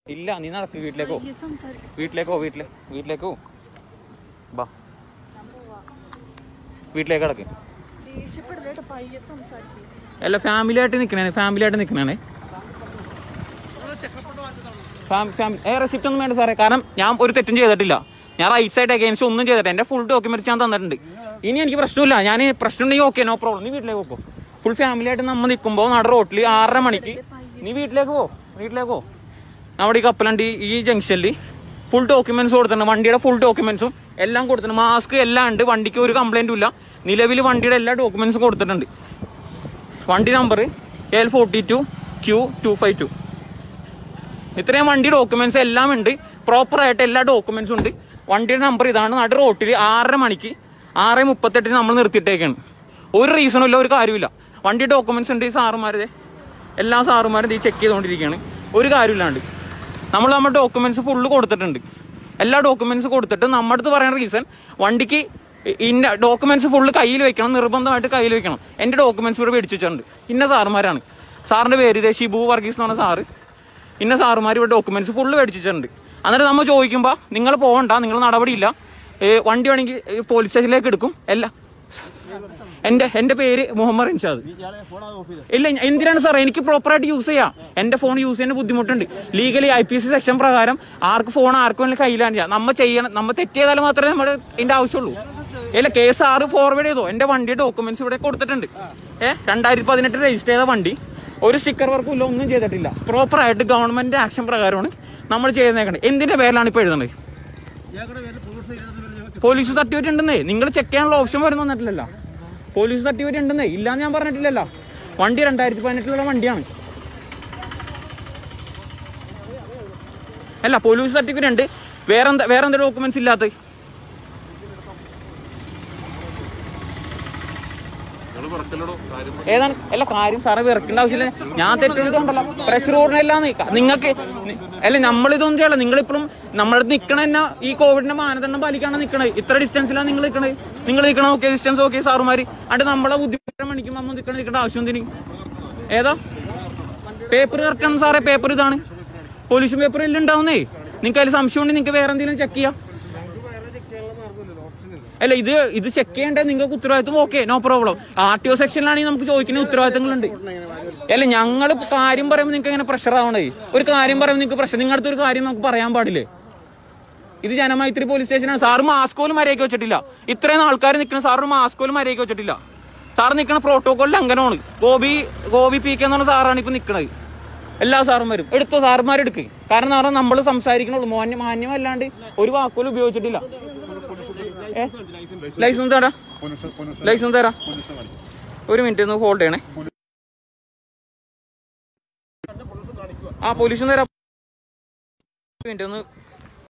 ഇല്ല നീ നടക്ക് വീട്ടിലേക്കോ ഈ സംസാരിക്കും വീട്ടിലേക്കോ വീട്ടിലെ വീട്ടിലേക്കോ ബാ വീട്ടിലേക്ക് കിടക്ക് ദേഷ്യപ്പെടില്ലേട്ടോ പയ്യെ സംസാരിക്കും അല്ല ഫാമിലി ആയിട്ട് നിൽക്കണേ ഫാമിലി ആയിട്ട് നിൽക്കണേ ഏ റെസിപ്റ്റ് ഒന്നും വേണ്ട സാറേ കാരണം ഞാൻ ഒരു തെറ്റും ചെയ്തിട്ടില്ല ഞാൻ റൈറ്റ് സൈഡ് അഗേൻസ്റ്റ് ഒന്നും ചെയ്തിട്ടില്ല എന്റെ ഫുൾ ഡോക്യുമെന്റ്സ് ഞാൻ തന്നിട്ടുണ്ട് ഇനി എനിക്ക് പ്രശ്നമില്ല ഞാൻ പ്രശ്നം ഉണ്ടെങ്കിൽ ഓക്കെ നോ പ്രോബ്ലം നീ വീട്ടിലേക്ക് പോ ഫുൾ ഫാമിലി ആയിട്ട് നമ്മൾ നിൽക്കുമ്പോൾ നട റോട്ടിൽ ആറര മണിക്ക് നീ വീട്ടിലേക്ക് പോ വീട്ടിലേക്ക് പോ നമ്മുടെ ഈ കപ്പലണ്ടി ഈ ജംഗ്ഷനിൽ ഫുൾ ഡോക്യുമെന്റ്സ് കൊടുത്തിട്ടുണ്ട് വണ്ടിയുടെ ഫുൾ ഡോക്യുമെന്റ്സും എല്ലാം കൊടുത്തിട്ടുണ്ട് മാസ്ക് എല്ലാം ഉണ്ട് വണ്ടിക്ക് ഒരു കംപ്ലൈന്റും ഇല്ല നിലവിൽ വണ്ടിയുടെ എല്ലാ ഡോക്യുമെന്റ്സും കൊടുത്തിട്ടുണ്ട് വണ്ടി number L forty two Q two five two ഇത്രയും വണ്ടി ഡോക്യുമെന്റ്സ് എല്ലാം ഉണ്ട് പ്രോപ്പർ ആയിട്ട് എല്ലാ ഡോക്യുമെന്റ്സും ഉണ്ട് വണ്ടിയുടെ നമ്പർ ഇതാണ് നടു റോട്ടിൽ ആറര മണിക്ക് ആറ് മുപ്പത്തെട്ടിന് നമ്മൾ നിർത്തിയിട്ടേക്കാണ് ഒരു റീസണും ഇല്ല ഒരു കാര്യമില്ല വണ്ടി ഡോക്യുമെന്റ്സ് ഉണ്ട് ഈ സാറുമാരുടെ എല്ലാ സാറുമാരും ഈ ചെക്ക് ചെയ്തുകൊണ്ടിരിക്കുകയാണ് ഒരു കാര്യമില്ലാണ്ട് നമ്മൾ നമ്മുടെ ഡോക്യുമെന്റ്സ് ഫുള്ള് കൊടുത്തിട്ടുണ്ട് എല്ലാ ഡോക്യുമെന്റ്സ് കൊടുത്തിട്ട് നമ്മുടെ അടുത്ത് പറയുന്ന റീസൺ വണ്ടിക്ക് ഇന്ന ഡോക്യുമെന്റ്സ് ഫുള്ള് കയ്യിൽ വെക്കണം നിർബന്ധമായിട്ട് കയ്യിൽ വെക്കണം എൻ്റെ ഡോക്യുമെന്റ്സ് ഇവിടെ മേടിച്ച് വെച്ചിട്ടുണ്ട് ഇന്ന സാറുമാരാണ് സാറിന്റെ പേര് ഇതേ ഷിബു വർഗീസ് എന്ന് പറഞ്ഞ സാറ് ഇന്ന സാറുമാർ ഇവിടെ ഡോക്യുമെന്റ്സ് ഫുള്ള് മേടിച്ചിട്ടുണ്ട് എന്നിട്ട് നമ്മൾ ചോദിക്കുമ്പോൾ നിങ്ങൾ പോകണ്ട നിങ്ങൾ നടപടിയില്ല ഏ, വണ്ടി വേണമെങ്കിൽ ഏ, പോലീസ് സ്റ്റേഷനിലേക്ക് എടുക്കും എല്ലാ എന്റെ എന്റെ പേര് മുഹമ്മദ് റിൻഷാദ് ഇല്ല ഞ- എന്തിനാണ് സാർ എനിക്ക് പ്രോപ്പറായിട്ട് യൂസ് ചെയ്യാം എന്റെ ഫോൺ യൂസ് ചെയ്യുന്ന ബുദ്ധിമുട്ടുണ്ട് legally I P S C section പ്രകാരം ആർക്ക് ഫോൺ ആർക്കും വേണമെങ്കിലും കയ്യിലാണ് ചെയ്യാം നമ്മ ചെയ്യണം നമ്മ തെറ്റ് ചെയ്താൽ മാത്രമേ നമ്മുടെ ഇതിന്റെ ആവശ്യമുള്ളൂ ഇല്ല കേസ് ആറ് ഫോർവേഡ് ചെയ്തോ എന്റെ വണ്ടിയുടെ ഡോക്യുമെന്റ്സ് ഇവിടെ കൊടുത്തിട്ടുണ്ട് ഏഹ് രണ്ടായിരത്തി പതിനെട്ട് രജിസ്റ്റർ ചെയ്ത വണ്ടി ഒരു സ്റ്റിക്കർ വർക്കും ഇല്ല ഒന്നും ചെയ്തിട്ടില്ല പ്രോപ്പറായിട്ട് ഗവൺമെന്റ് ആക്ഷൻ പ്രകാരമാണ് നമ്മൾ ചെയ്യുന്നേക്കണത് എന്തിന്റെ പേരിലാണ് ഇപ്പൊ എഴുതുന്നത് പോലീസ് സർട്ടിഫിക്കറ്റ് ഉണ്ടെന്നേ നിങ്ങൾ ചെക്ക് ചെയ്യാനുള്ള ഓപ്ഷൻ വരുന്ന വന്നിട്ടില്ലല്ലോ പോലീസ് സർട്ടിഫിക്കറ്റ് ഉണ്ടെന്നേ ഇല്ലാന്ന് ഞാൻ പറഞ്ഞിട്ടില്ലല്ലോ വണ്ടി രണ്ടായിരത്തി പതിനെട്ടിലുള്ള വണ്ടിയാണ് അല്ല പോലീസ് സർട്ടിഫിക്കറ്റ് ഉണ്ട് വേറെന്താ വേറെന്താ ഡോക്യുമെന്റ്സ് ഇല്ലാത്ത ഏതാണ് അല്ല കാര്യം സാറേ വിറക്കേണ്ട ആവശ്യമില്ല ഞാൻ തെറ്റെടുത്തോണ്ടല്ലോ പ്രഷർ ഓടണില്ലാന്ന് നിങ്ങൾക്ക് അല്ല നമ്മളിതൊന്നും ചെയ്യല്ല നിങ്ങളിപ്പോഴും നമ്മളടുത്ത് നിക്കണ തന്നെ ഈ കോവിഡിന്റെ മാനദണ്ഡം പാലിക്കാണ് നിക്കണത് ഇത്ര ഡിസ്റ്റൻസിലാണ് നിങ്ങൾ നിക്കണത് നിങ്ങൾ നിക്കണ ഓക്കെ ഡിസ്റ്റൻസ് ഓക്കെ സാറുമാര് അത് നമ്മളെ ബുദ്ധിമുട്ട് മണിക്കും നമ്മൾ നിക്കണ നിൽക്കേണ്ട ആവശ്യം എന്തിന് ഏതാ പേപ്പർ കറക്റ്റ് ആണ് സാറേ പേപ്പർ ഇതാണ് പോലീസ് പേപ്പർ എല്ലാം ഉണ്ടാവുന്നേ നിങ്ങൾക്ക് അതിൽ സംശയം ഉണ്ടെങ്കിൽ നിങ്ങൾക്ക് വേറെ എന്തെങ്കിലും ചെക്ക് ചെയ്യാം അല്ല ഇത് ഇത് ചെക്ക് ചെയ്യേണ്ടത് നിങ്ങൾക്ക് ഉത്തരവാദിത്വം okay no problem R T O സെക്ഷനിലാണെങ്കിൽ നമുക്ക് ചോദിക്കുന്ന ഉത്തരവാദിത്തങ്ങളുണ്ട് അല്ല ഞങ്ങൾ കാര്യം പറയുമ്പോൾ നിങ്ങൾക്ക് എങ്ങനെ പ്രഷർ ആവണേ ഒരു കാര്യം പറയുമ്പോൾ നിങ്ങൾക്ക് പ്രഷർ നിങ്ങളുടെ ഒരു കാര്യം നമുക്ക് പറയാൻ പാടില്ലേ ഇത് ജനമൈത്രി പോലീസ് സ്റ്റേഷനാണ് സാറ് മാസ്ക് പോലും മര്യാദയ്ക്ക് വെച്ചിട്ടില്ല ഇത്രയും ആൾക്കാർ നിൽക്കുന്ന സാറ് മാസ്ക് പോലും മര്യാദയ്ക്ക് വെച്ചിട്ടില്ല സാർ നിൽക്കുന്ന പ്രോട്ടോകോൾ ലംഘനമാണ് ഗോപി ഗോപി പി കെ എന്ന് പറഞ്ഞ സാറാണ് ഇപ്പൊ നിൽക്കുന്നത് എല്ലാ സാറുമാരും എടുത്തോ സാറുമാർ എടുക്ക് കാരണം പറഞ്ഞാൽ നമ്മൾ സംസാരിക്കണുള്ളൂ മാന്യ മാന്യമല്ലാണ്ട് ഒരു വാക്കുപോലും ഉപയോഗിച്ചിട്ടില്ല ഏ ലൈസൻസ് തരാ ലൈസൻസ് തരാ ഒരു മിനിറ്റ് ഒന്ന് ഹോൾഡ് ചെയ്യണേ ആ പോലീസ് തരാം ഒരു മിനിറ്റ് ഒന്ന്